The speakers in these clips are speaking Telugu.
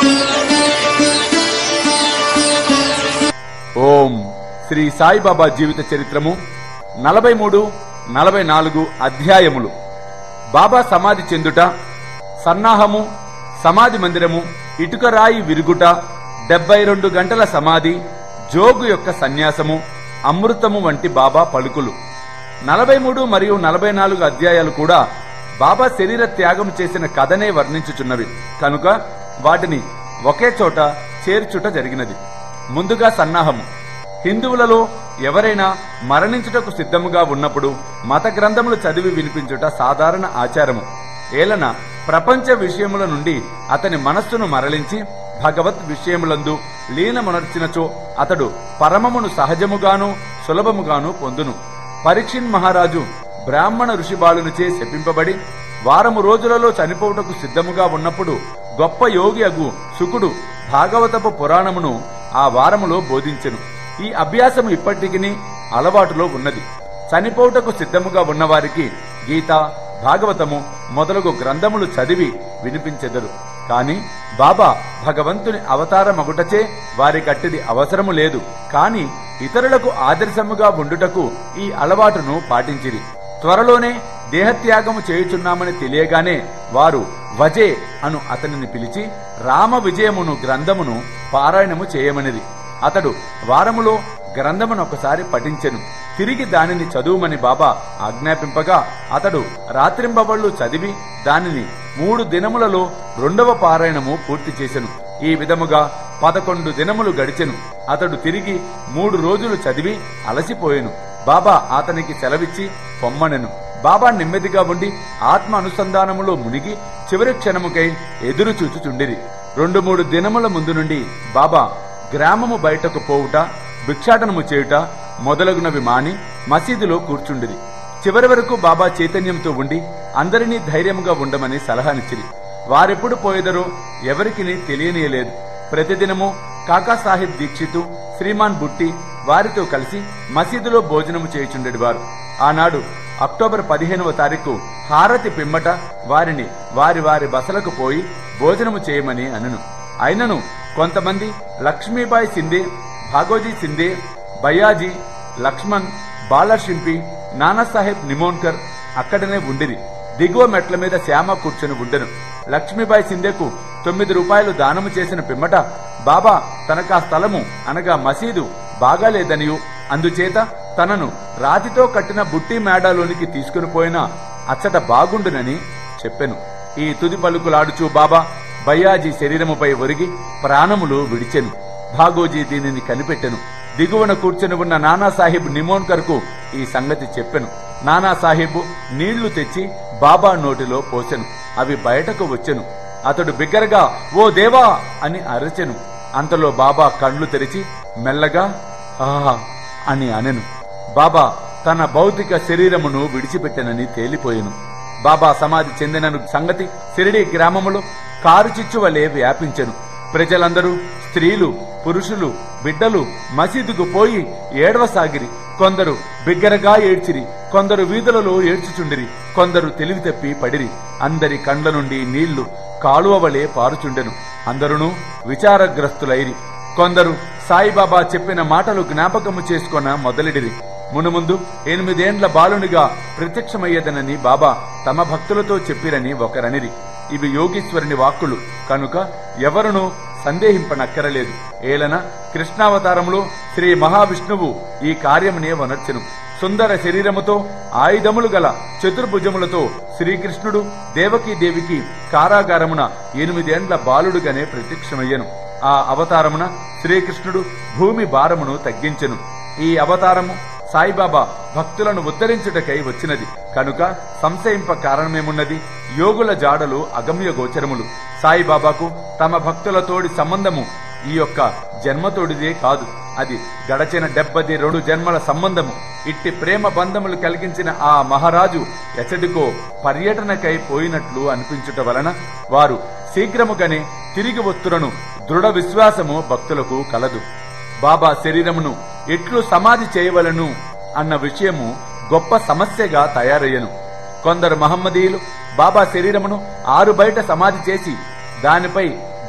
ఓం శ్రీ సాయిబాబా జీవిత చరిత్రము నలభై మూడు నలభై నాలుగు అధ్యాయములు బాబా సమాధి చెందుట సన్నాహము సమాధి మందిరము ఇటుక రాయి విరుగుట డెబ్బై రెండు గంటల సమాధి జోగు యొక్క సన్యాసము అమృతము వంటి బాబా పలుకులు నలభై మూడు మరియు నలభై నాలుగు అధ్యాయాలు కూడా బాబా శరీర త్యాగం చేసిన కథనే వర్ణించుచున్నవి కనుక వాటిని ఒకే చోట చేర్చుట జరిగినది ముందుగా సన్నాహము హిందువులలో ఎవరైనా మరణించుటకు సిద్ధముగా ఉన్నప్పుడు మత గ్రంథములు చదివి వినిపించుట సాధారణ ఆచారము ఏలన ప్రపంచ విషయముల నుండి అతని మనస్సును మరలించి భగవత్ విషయములందు లీనమునర్చినచో అతడు పరమమును సహజముగాను సులభముగాను పొందును పరీక్షిన్ మహారాజు బ్రాహ్మణ ఋషిబాలునిచే శపింపబడి వారము రోజులలో చనిపోవుటకు సిద్ధముగా ఉన్నప్పుడు గొప్ప యోగి అగు శుకుడు భాగవతపు పురాణమును ఆ వారములో బోధించెను ఈ అభ్యాసము ఇప్పటికిని అలవాటులో ఉన్నది చనిపోవుటకు సిద్ధముగా ఉన్నవారికి గీత భాగవతము మొదలగు గ్రంథములు చదివి వినిపించెదరు కాని బాబా భగవంతుని అవతారమగుటచే వారి కట్టిది అవసరము లేదు కాని ఇతరులకు ఆదర్శముగా ఉండుటకు ఈ అలవాటును పాటించిరి త్వరలోనే దేహత్యాగము చేయుచున్నామని తెలియగానే వారు వజే అను అతనిని పిలిచి రామ విజయమును గ్రంథమును పారాయణము చేయమనిది అతడు వారములో గ్రంథమును ఒకసారి పఠించెను తిరిగి దానిని చదువుమని బాబా ఆజ్ఞాపింపగా అతడు రాత్రింబవళ్లు చదివి దానిని మూడు దినములలో రెండవ పారాయణము పూర్తి చేసెను ఈ విధముగా పదకొండు దినములు గడిచెను అతడు తిరిగి మూడు రోజులు చదివి అలసిపోయెను బాబా అతనికి సెలవిచ్చి పొమ్మనెను బాబా నెమ్మదిగా ఉండి ఆత్మ అనుసంధానములో మునిగి చివరి క్షణముకై ఎదురు చూచుచుండిరి రెండు మూడు దినముల ముందు నుండి బాబా గ్రామము బయటకు పోవుట భిక్షాటనము చేయుట మొదలగునవి మాని మసీదులో కూర్చుండిరి చివరి వరకు బాబా చైతన్యంతో ఉండి అందరినీ ధైర్యముగా ఉండమని సలహానిచ్చిరి వారెప్పుడు పోయేదరో ఎవరికిని తెలియనీయలేదు ప్రతిదినము కాకాసాహెబ్ దీక్షితు శ్రీమాన్ బుట్టి వారితో కలిసి మసీదులో భోజనము చేయుచుండెడివారు ఆనాడు అక్టోబర్ పదిహేనవ తారీఖు హారతి పిమ్మట వారిని వారి వారి బసలకు పోయి భోజనము చేయమని అనను అయినను కొంతమంది లక్ష్మీబాయి సిందే భాగోజీ సిందే బయాజీ లక్ష్మణ్ బాలశింపి నానాసాహెబ్ నిమోన్కర్ అక్కడనే ఉండిరి దిగువ మెట్ల మీద శ్యామ కూర్చొని ఉండెను లక్ష్మీబాయి సిందేకు తొమ్మిది రూపాయలు దానము చేసిన పిమ్మట బాబా తనకా స్థలము అనగా మసీదు బాగాలేదనియు అందుచేత తనను రాతితో కట్టిన బుట్టి మేడాలోనికి తీసుకుని పోయినా అచ్చట బాగుండునని చెప్పెను ఈ తుది పలుకులాడుచూ బాబా బయ్యాజీ శరీరముపై ఒరిగి ప్రాణములు విడిచెను భాగోజీ దీనిని కనిపెట్టెను దిగువన కూర్చొని ఉన్న నానాసాహెబ్ నిమోన్కర్ కు ఈ సంగతి చెప్పెను నానాసాహెబ్ నీళ్లు తెచ్చి బాబా నోటిలో పోసెను అవి బయటకు వచ్చెను అతడు బిగ్గరగా ఓ దేవా అని అరచెను అంతలో బాబా కండ్లు తెరిచి మెల్లగా ఆహా అని అనెను బాబా తన భౌతిక శరీరమును విడిచిపెట్టెనని తేలిపోయెను బాబా సమాధి చెందిన సంగతి సిరిడి గ్రామములో కారు చిచ్చు వలె వ్యాపించెను ప్రజలందరూ స్త్రీలు పురుషులు బిడ్డలు మసీదుకు పోయి ఏడవసాగిరి కొందరు బిగ్గరగా ఏడ్చిరి కొందరు వీధులలో ఏడ్చుచుండిరి కొందరు తెలివి తప్పి పడిరి అందరి కండ్ల నుండి నీళ్లు కాలువ వలె పారుచుండెను అందరును విచారగ్రస్తులైరి కొందరు సాయిబాబా చెప్పిన మాటలు జ్ఞాపకము చేసుకొన మొదలెడిరి మునుముందు ఎనిమిదేండ్ల బాలునిగా ప్రత్యక్షమయ్యేదనని బాబా తమ భక్తులతో చెప్పిరని ఒకరనిరి ఇవి యోగీశ్వరుని వాక్కులు కనుక ఎవరునూ సందేహింపనక్కరలేదు ఏలన కృష్ణావతారంలో శ్రీ మహావిష్ణువు ఈ కార్యమునే వనర్చెను సుందర శరీరముతో ఆయుధములు గల చతుర్భుజములతో శ్రీకృష్ణుడు దేవకీదేవికి కారాగారమున ఎనిమిదేండ్ల బాలుడుగానే ప్రత్యక్షమయ్యను ఆ అవతారమున శ్రీకృష్ణుడు భూమి భారమును తగ్గించెను ఈ అవతారము సాయిబాబా భక్తులను ఉద్ధరించుటకై వచ్చినది కనుక సంశయింప కారణమేమున్నది యోగుల జాడలు అగమ్య గోచరములు సాయిబాబాకు తమ భక్తులతోడి సంబంధము ఈ యొక్క జన్మతోడిదే కాదు అది గడచిన డెబ్బది రెండు జన్మల సంబంధము ఇట్టి ప్రేమ బంధములు కలిగించిన ఆ మహారాజు ఎచ్చటికో పర్యటనకై పోయినట్లు అనిపించుట వలన వారు శీఘ్రముగానే తిరిగి వత్తురను దృఢ విశ్వాసము భక్తులకు కలదు బాబా శరీరమును ఎట్లు సమాధి చేయవలను అన్న విషయము గొప్ప సమస్యగా తయారయ్యను కొందరు మహమ్మదీయులు బాబా శరీరమును ఆరు బయట సమాధి చేసి దానిపై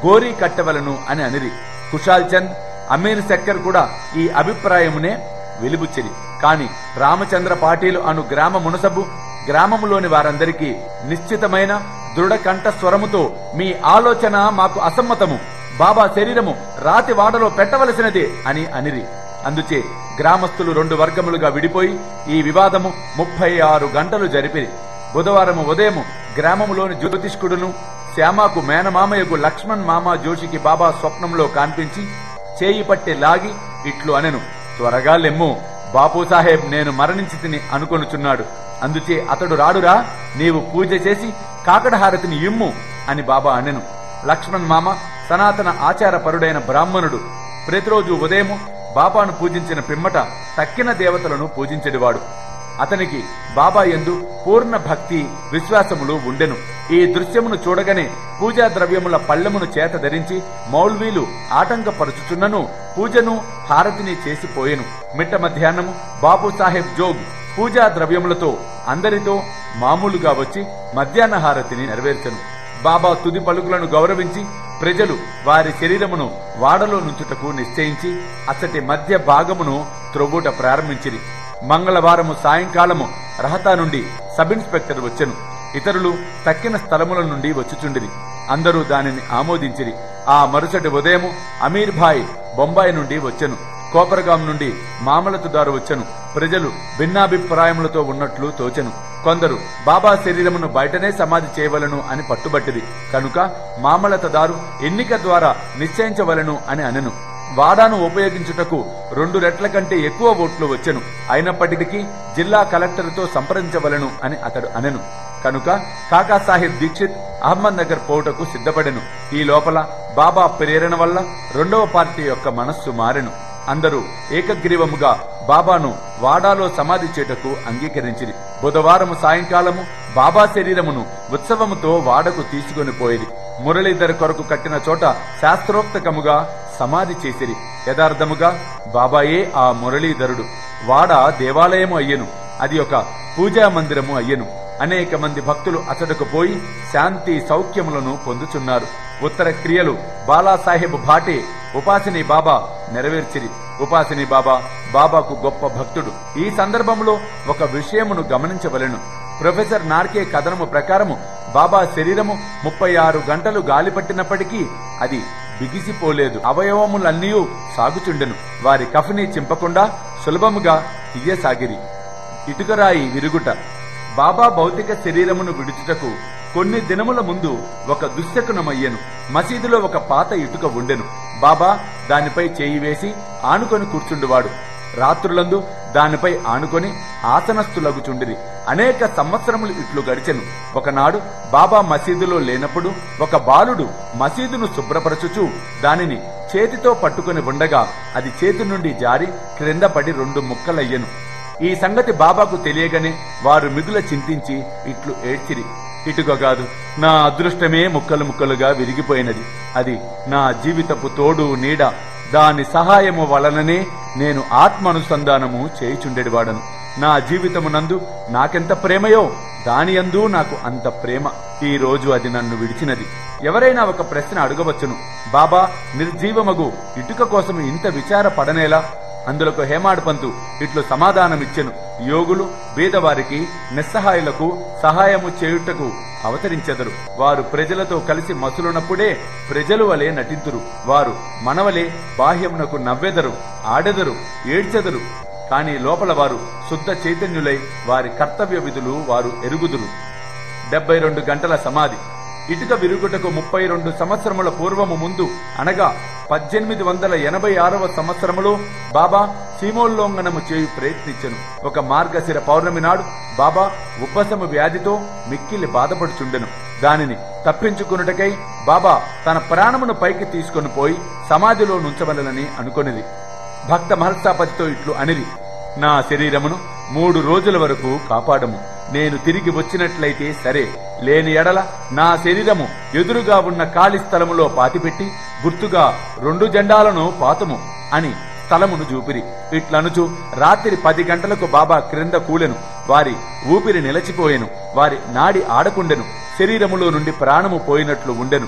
గోరీ కట్టవలను అని అనిరి కుషాల్ చంద్ అమీర్ శక్కర్ కూడా ఈ అభిప్రాయమునే వెలుబుచ్చిరి కాని రామచంద్ర పాటీలు అను గ్రామ మునసబు గ్రామములోని వారందరికీ నిశ్చితమైన దృఢ కంఠ స్వరముతో మీ ఆలోచన మాకు అసమ్మతము బాబా శరీరము రాతి వాడలో పెట్టవలసినదే అని అనిరి అందుచే గ్రామస్తులు రెండు వర్గములుగా విడిపోయి ఈ వివాదము ముప్పై ఆరు గంటలు జరిపిరి బుధవారం ఉదయం గ్రామములోని జ్యోతిష్కుడును శ్యామాకు మేనమామయ్యకు లక్ష్మణ్ మామ జోషికి బాబా స్వప్నంలో కాన్పించి చేయి పట్టి లాగి ఇట్లు అనెను త్వరగా లెమ్ము బాపు సాహెబ్ నేను మరణించి తిని అనుకొనుచున్నాడు అందుచే అతడు రాడురా నీవు పూజ చేసి కాకడహారతిని ఇమ్ము అని బాబా అనెను లక్ష్మణ్ మామ సనాతన ఆచారపరుడైన బ్రాహ్మణుడు ప్రతిరోజు ఉదయము బాబాను పూజించిన పిమ్మట తక్కిన దేవతలను పూజించెడివాడు అతనికి బాబా ఎందు పూర్ణ భక్తి విశ్వాసములు ఉండెను ఈ దృశ్యమును చూడగానే పూజా ద్రవ్యముల పళ్ళెమును చేత ధరించి మౌల్వీలు ఆటంకపరుచుచున్నను పూజను హారతిని చేసిపోయెను మిట్ట మధ్యాహ్నము బాబు సాహెబ్ జోగ్ పూజా ద్రవ్యములతో అందరితో మామూలుగా వచ్చి మధ్యాహ్న హారతిని నెరవేర్చెను బాబా తుది పలుకులను గౌరవించి ప్రజలు వారి శరీరమును వాడలో నుంచుటకు నిశ్చయించి అచ్చటి మధ్య భాగమును త్రొవ్వుట ప్రారంభించిరి మంగళవారము సాయంకాలము రహతా నుండి సబ్ ఇన్స్పెక్టర్ వచ్చెను ఇతరులు తక్కిన స్థలముల నుండి వచ్చుచుండిరి అందరూ దానిని ఆమోదించిరి ఆ మరుసటి ఉదయము అమీర్ భాయ్ బొంబాయి నుండి వచ్చెను కోపరగాం నుండి మామలతుదారు వచ్చెను ప్రజలు భిన్నాభిప్రాయములతో ఉన్నట్లు తోచెను కొందరు బాబా శరీరమును బయటనే సమాధి చేయవలను అని పట్టుబట్టిది కనుక మామలతదారు ఎన్నిక ద్వారా నిశ్చయించవలను అని అనెను వాడాను ఉపయోగించుటకు రెండు రెట్ల కంటే ఎక్కువ ఓట్లు వచ్చెను అయినప్పటికీ జిల్లా కలెక్టర్తో సంప్రదించవలను అని అతడు అనెను కనుక కాకాసాహెబ్ దీక్షిత్ అహ్మద్ నగర్ పోవుటకు సిద్ధపడెను ఈ లోపల బాబా ప్రేరణ వల్ల రెండవ పార్టీ యొక్క మనస్సు మారెను అందరూ ఏకగ్రీవముగా బాబాను వాడాలో సమాధి చేటకు అంగీకరించిరి బుధవారము సాయంకాలము బాబా శరీరమును ఉత్సవముతో వాడకు తీసుకొని పోయిరి మురళీధర్ కొరకు కట్టిన చోట శాస్త్రోక్తకముగా సమాధి చేసిరి యథార్థముగా బాబాయే ఆ మురళీధరుడు వాడ దేవాలయము అయ్యెను అది ఒక పూజా మందిరము అయ్యెను అనేక మంది భక్తులు అతడుకు పోయి శాంతి సౌఖ్యములను పొందుచున్నారు ఉత్తర క్రియలు బాలాసాహెబ్ భాటే ఉపాసిని బాబా నెరవేర్చిరి ఉపాసిని బాబా బాబాకు గొప్ప భక్తుడు ఈ సందర్భంలో ఒక విషయమును గమనించవలెను ప్రొఫెసర్ నార్కే కథనము ప్రకారము బాబా శరీరము ముప్పై ఆరు గంటలు గాలిపట్టినప్పటికీ అది బిగిసిపోలేదు అవయవములన్నీ సాగుచుండెను వారి కఫని చింపకుండా సులభముగా తీయసాగిరి ఇటుకరాయి విరుగుట బాబా భౌతిక శరీరమును విడుచుటకు కొన్ని దినముల ముందు ఒక దుశ్శకునమయ్యెను మసీదులో ఒక పాత ఇటుక ఉండెను బాబా దానిపై చేయి వేసి ఆనుకొని కూర్చుండువాడు రాత్రులందు దానిపై ఆనుకొని ఆసనస్థులగుచుండిరి అనేక సంవత్సరములు ఇట్లు గడిచెను ఒకనాడు బాబా మసీదులో లేనప్పుడు ఒక బాలుడు మసీదును శుభ్రపరచుచు దానిని చేతితో పట్టుకొని ఉండగా అది చేతి నుండి జారి క్రింద పడి రెండు ముక్కలయ్యెను ఈ సంగతి బాబాకు తెలియగానే వారు మిగుల చింతించి ఇట్లు ఏడ్చిరి ఇటుక కాదు నా అదృష్టమే ముక్కలు ముక్కలుగా విరిగిపోయినది అది నా జీవితపు తోడు నీడ దాని సహాయము వలననే నేను ఆత్మానుసంధానము చేయుచుండెడివాడను నా జీవితమునందు నాకెంత ప్రేమయో దానియందు నాకు అంత ప్రేమ ఈ రోజు అది నన్ను విడిచినది ఎవరైనా ఒక ప్రశ్న అడగవచ్చును బాబా నిర్జీవమగు ఇటుక కోసం ఇంత విచార పడనేలా అందులకు హేమాడ్ పంతు ఇట్లు సమాధానమిచ్చెను యోగులు బీదవారికి నిస్సహాయులకు సహాయము చేయుటకు అవతరించెదరు వారు ప్రజలతో కలిసి మసులునప్పుడే ప్రజలు వలె నటింతురు వారు మనవలే బాహ్యమునకు నవ్వెదరు ఆడెదరు ఏడ్చెదరు కాని లోపల వారు శుద్ధ చైతన్యులై వారి కర్తవ్య విధులు వారు ఎరుగుదురు డెబ్బై రెండు గంటల సమాధి ఇటుక విరుగుటకు ముప్పై రెండు సంవత్సరముల పూర్వము ముందు అనగా పద్దెనిమిది వందల ఎనభై ఆరవ సంవత్సరములో బాబా సీమోల్లోంగనము చేయు ప్రయత్నించెను ఒక మార్గశిర పౌర్ణమి నాడు బాబా ఉబ్బసము వ్యాధితో మిక్కిలి బాధపడుచుండెను దానిని తప్పించుకున్నటకై బాబా తన ప్రాణమును పైకి తీసుకొని పోయి సమాధిలో నుంచవలనని అనుకొనిది భక్త మహల్సాపతితో ఇట్లు అనిరి నా శరీరమును మూడు రోజుల వరకు కాపాడము నేను తిరిగి వచ్చినట్లయితే సరే లేని ఎడల నా శరీరము ఎదురుగా ఉన్న ఖాళీ స్థలములో పాతిపెట్టి గుర్తుగా రెండు జెండాలను పాతుము అని స్థలమును చూపిరి ఇట్లనుచు రాత్రి పది గంటలకు బాబా క్రింద కూలెను వారి ఊపిరి నిలచిపోయెను వారి నాడి ఆడకుండెను శరీరములో నుండి ప్రాణము పోయినట్లు ఉండెను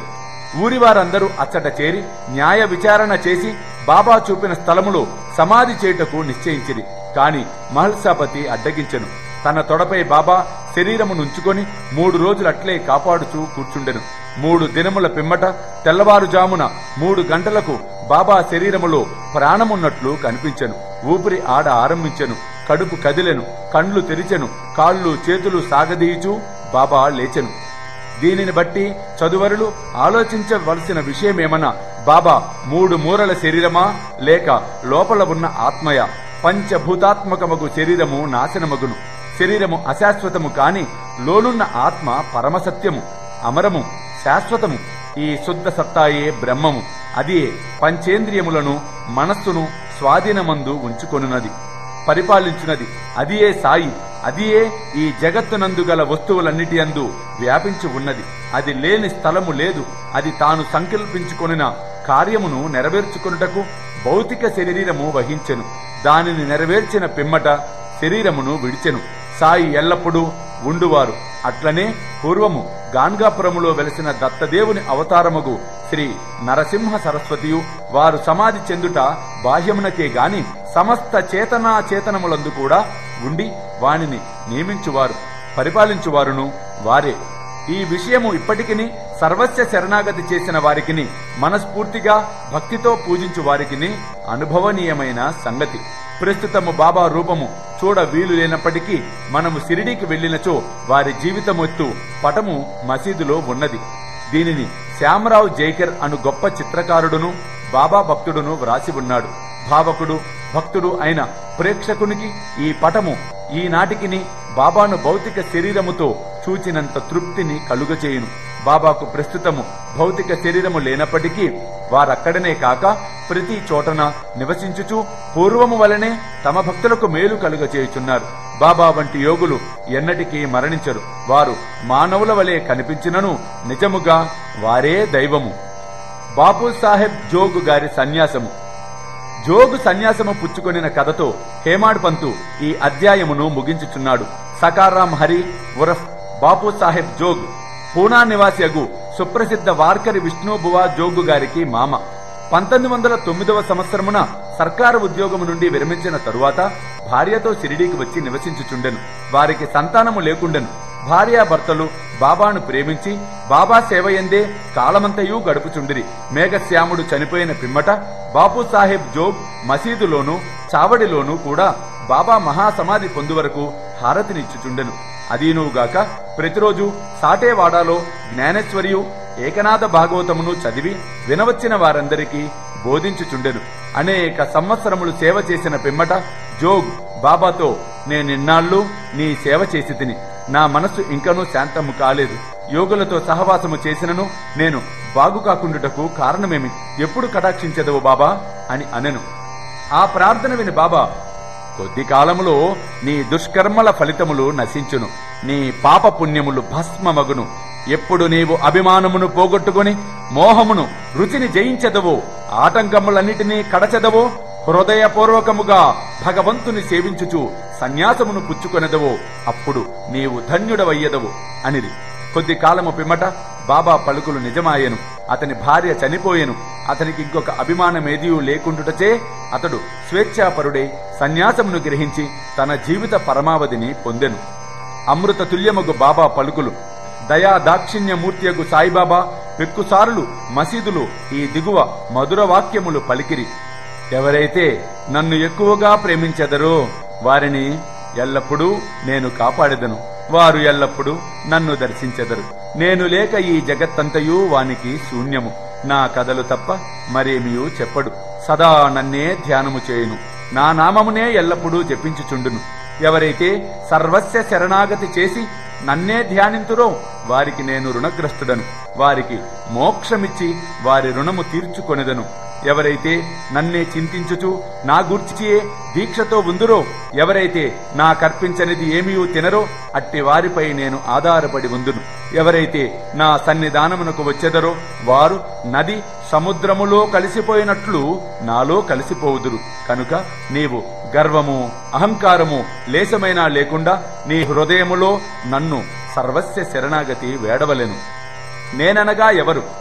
ఊరి వారందరూ అచ్చట చేరి న్యాయ విచారణ చేసి బాబా చూపిన స్థలములో సమాధి చేయుటకు నిశ్చయించిరి కాని మహల్సాపతి అడ్డగించెను తన తొడపై బాబా శరీరమునుంచుకొని మూడు రోజులు అట్లే కాపాడుచూ కూర్చుండెను మూడు దినముల పిమ్మట తెల్లవారుజామున మూడు గంటలకు బాబా శరీరములో ప్రాణమున్నట్లు కనిపించెను ఊపిరి ఆడ ఆరంభించెను కడుపు కదిలెను కండ్లు తెరిచెను కాళ్ళు చేతులు సాగదీయుచూ బాబా లేచెను దీనిని బట్టి చదువరులు ఆలోచించవలసిన విషయమేమన్నా బాబా మూడు మూరల శరీరమా లేక లోపల ఉన్న ఆత్మయ పంచభూతాత్మకమగు శరీరము నాశనమగును శరీరము అశాశ్వతము కాని లోనున్న ఆత్మ పరమసత్యము అమరము శాశ్వతము ఈ శుద్ధ సత్తాయే బ్రహ్మము అది పంచేంద్రియములను మనస్సును స్వాధీనమందు ఉంచుకొనున్నది పరిపాలించున్నది అదియే సాయి అదియే ఈ జగత్తునందు గల వస్తువులన్నిటి అందు వ్యాపించి ఉన్నది అది లేని స్థలము లేదు అది తాను సంకల్పించుకొనిన కార్యమును నెరవేర్చుకొనుటకు భౌతిక శరీరము వహించెను దానిని నెరవేర్చిన పిమ్మట శరీరమును విడిచెను సాయి ఎల్లప్పుడూ ఉండువారు అట్లనే పూర్వము గాన్గాపురములో వెలసిన దత్తదేవుని అవతారముగు శ్రీ నరసింహ సరస్వతియు వారు సమాధి చెందుట బాహ్యమునకే గాని సమస్త చేతనా చేతనములందు కూడా ఉండి వానిని నియమించువారు పరిపాలించువారును వారే ఈ విషయము ఇప్పటికిని సర్వస్వ శరణాగతి చేసిన వారికిని మనస్ఫూర్తిగా భక్తితో పూజించు వారికిని అనుభవనీయమైన సంగతి ప్రస్తుతము బాబా రూపము చూడ వీలు లేనప్పటికీ మనము సిరిడీకి వెళ్ళినచో వారి జీవితమొత్తు పటము మసీదులో ఉన్నది దీనిని శ్యామరావు జైకర్ అను గొప్ప చిత్రకారుడును బాబా భక్తుడును వ్రాసి ఉన్నాడు భావకుడు భక్తుడు అయిన ప్రేక్షకునికి ఈ పటము ఈనాటికిని బాబాను భౌతిక శరీరముతో చూచినంత తృప్తిని కలుగచేయును బాబాకు ప్రస్తుతము భౌతిక శరీరము లేనప్పటికీ వారక్కడనే కాక ప్రతి చోటన నివసించుచు పూర్వము వలనే తమ భక్తులకు మేలు కలుగచేయుచున్నారు బాబా వంటి యోగులు ఎన్నటికీ మరణించరు వారు మానవుల వలె కనిపించినను నిజముగా వారే దైవము బాపు సాహెబ్ జోగు గారి సన్యాసము జోగు సన్యాసము పుచ్చుకొనిన కథతో హేమాడ్ పంతు ఈ అధ్యాయమును ముగించుచున్నాడు సకారాం హరి ఉరఫ్ బాపు సాహెబ్ జోగ్ పూనా నివాసియగు సుప్రసిద్ధ వార్కరి విష్ణుబువా జోగు గారికి మామ పంతొమ్మిది వందల తొమ్మిదవ సంవత్సరమున సర్కారు ఉద్యోగము నుండి విరమించిన తరువాత భార్యతో షిరిడీకి వచ్చి నివసించుచుండెను వారికి సంతానము లేకుండెను భార్యాభర్తలు బాబాను ప్రేమించి బాబా సేవయందే కాలమంతయూ గడుపుచుండిరి మేఘశ్యాముడు చనిపోయిన పిమ్మట బాపు సాహెబ్ జోగ్ మసీదులోను చావడిలోనూ కూడా బాబా మహాసమాధి పొందు వరకు హారతినిచ్చుచుండెను అదీనుగాక ప్రతిరోజు సాటేవాడాలో జ్ఞానేశ్వరియు ఏకనాథ భాగవతమును చదివి వినవచ్చిన వారందరికీ బోధించుచుండెను అనేక సంవత్సరములు సేవ చేసిన పిమ్మట జోగ్ బాబాతో నేనిన్నాళ్ళు నీ సేవ చేసి తిని నా మనస్సు ఇంకనూ శాంతము కాలేదు యోగులతో సహవాసము చేసినను నేను బాగు కాకుండుటకు కారణమేమి ఎప్పుడు కటాక్షించదవు బాబా అని అనెను ఆ ప్రార్థన విని బాబా కొద్ది కాలములో నీ దుష్కర్మల ఫలితములు నశించును నీ పాప పుణ్యములు భస్మమగును ఎప్పుడు నీవు అభిమానమును పోగొట్టుకుని మోహమును రుచిని జయించెదవో ఆటంకములన్నిటినీ కడచెదవో హృదయపూర్వకముగా భగవంతుని సేవించుచు సన్యాసమును పుచ్చుకొనెదవో అప్పుడు నీవు ధన్యుడవయ్యదవు అనిది కొద్ది కాలము పిమ్మట బాబా పలుకులు నిజమాయెను అతని భార్య చనిపోయెను అతనికి ఇంకొక అభిమానమేదియూ లేకుండుటచే అతడు స్వేచ్ఛాపరుడై సన్యాసమును గ్రహించి తన జీవిత పరమావధిని పొందెను అమృత తుల్యమగు బాబా పలుకులు దయా దాక్షిణ్యమూర్తియగు సాయిబాబా పెక్కుసారులు మసీదులు ఈ దిగువ మధుర వాక్యములు పలికిరి ఎవరైతే నన్ను ఎక్కువగా ప్రేమించెదరో వారిని ఎల్లప్పుడూ నేను కాపాడెదను వారు ఎల్లప్పుడూ నన్ను దర్శించెదరు నేను లేక ఈ జగత్తంతయు వానికి శూన్యము నా కథలు తప్ప మరేమియూ చెప్పడు సదా నన్నే ధ్యానము చేయును నా నామమునే ఎల్లప్పుడూ జపించుచుండును ఎవరైతే సర్వస్య శరణాగతి చేసి నన్నే ధ్యానింతురో వారికి నేను రుణగ్రస్తుడను వారికి మోక్షమిచ్చి వారి రుణము తీర్చుకొనెదను ఎవరైతే నన్నే చింతించుచు నా గూర్చియే దీక్షతో ఉందురో ఎవరైతే నా కర్పించనిది ఏమీయూ తినరో అట్టి వారిపై నేను ఆధారపడి ఉందును ఎవరైతే నా సన్నిధానమునకు వచ్చెదరో వారు నది సముద్రములో కలిసిపోయినట్లు నాలో కలిసిపోవుదురు కనుక నీవు గర్వము అహంకారము లేశమైనా లేకుండా నీ హృదయములో నన్ను సర్వస్య శరణాగతి వేడవలెను నేననగా ఎవరు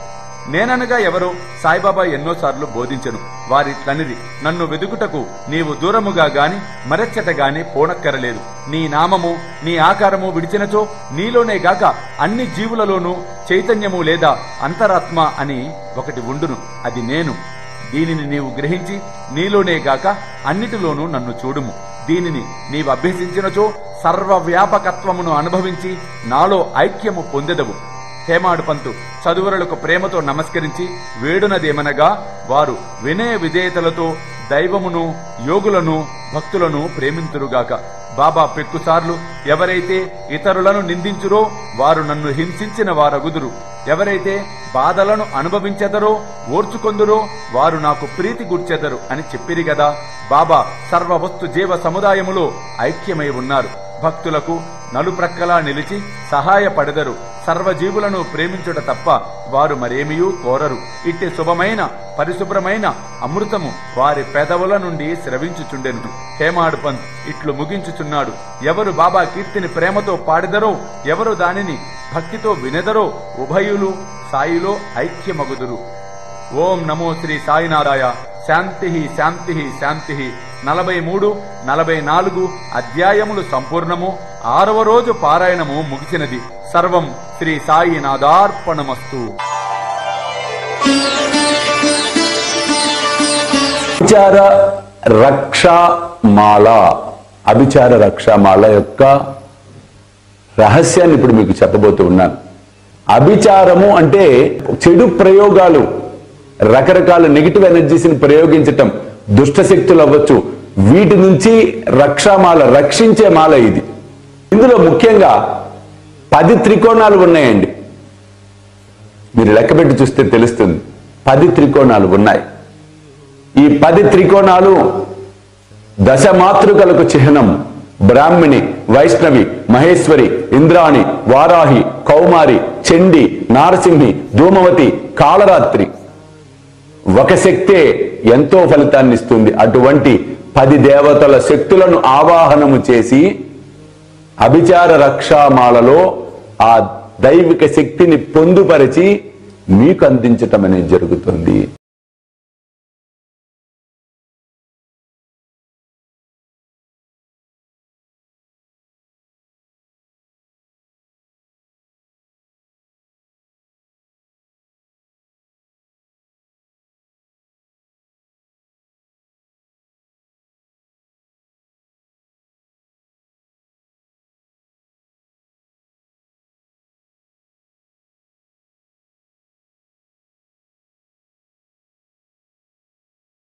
నేననగా ఎవరో సాయిబాబా ఎన్నోసార్లు బోధించెను వారిట్లనిది నన్ను వెదుకుటకు నీవు దూరముగా గాని మరెచ్చట గాని పోనక్కరలేదు నీ నామము నీ ఆకారము విడిచినచో నీలోనే గాక అన్ని జీవులలోనూ చైతన్యము లేదా అంతరాత్మ అని ఒకటి ఉండును అది నేను దీనిని నీవు గ్రహించి నీలోనే గాక అన్నిటిలోనూ నన్ను చూడుము దీనిని నీవు అభ్యసించినచో సర్వవ్యాపకత్వమును అనుభవించి నాలో ఐక్యము పొందెదవు హేమాడు పంతు చదువరులకు ప్రేమతో నమస్కరించి వేడునదేమనగా వారు వినయ విధేయతలతో దైవమును యోగులను భక్తులను ప్రేమింతురుగాక బాబా పెక్కుసార్లు ఎవరైతే ఇతరులను నిందించురో వారు నన్ను హింసించిన వారగుదురు ఎవరైతే బాధలను అనుభవించెదరో ఓర్చుకొందురో వారు నాకు ప్రీతి గుర్చెదరు అని చెప్పిరి గదా బాబా సర్వవస్తు జీవ సముదాయములో ఐక్యమై ఉన్నారు భక్తులకు నలుప్రక్కలా నిలిచి సహాయపడెదరు సర్వజీవులను ప్రేమించుట తప్ప వారు మరేమియూ కోరరు ఇట్టి శుభమైన పరిశుభ్రమైన అమృతము వారి పెదవుల నుండి స్రవించుచుండెను హేమాడు పంత్ ఇట్లు ముగించుచున్నాడు ఎవరు బాబా కీర్తిని ప్రేమతో పాడెదరో ఎవరు దానిని భక్తితో వినెదరో ఉభయులు సాయిలో ఐక్యమగుదురు ఓం నమో శ్రీ సాయినారాయ శాంతి శాంతి శాంతి నలభై మూడు నలభై నాలుగు అధ్యాయములు సంపూర్ణము ఆరవ రోజు పారాయణము ముగిసినది సర్వం శ్రీ సాయి నాదార్పణమస్తు అభిచార రక్షామాల అభిచార రక్షామాల యొక్క రహస్యాన్ని ఇప్పుడు మీకు చెప్పబోతూ ఉన్నాను అభిచారము అంటే చెడు ప్రయోగాలు రకరకాల నెగిటివ్ ఎనర్జీస్ని ప్రయోగించటం దుష్ట శక్తులు అవ్వచ్చు వీటి నుంచి రక్షామాల రక్షించే మాల ఇది ఇందులో ముఖ్యంగా పది త్రికోణాలు ఉన్నాయండి మీరు లెక్కపెట్టి చూస్తే తెలుస్తుంది పది త్రికోణాలు ఉన్నాయి ఈ పది త్రికోణాలు దశమాతృకలకు చిహ్నం బ్రాహ్మిణి వైష్ణవి మహేశ్వరి ఇంద్రాణి వారాహి కౌమారి చండి నారసింహి ధూమవతి కాళరాత్రి ఒక శక్తే ఎంతో ఫలితాన్ని ఇస్తుంది అటువంటి పది దేవతల శక్తులను ఆవాహనము చేసి అభిచార రక్షామాలలో ఆ దైవిక శక్తిని పొందుపరిచి మీకు అందించటం అనేది జరుగుతుంది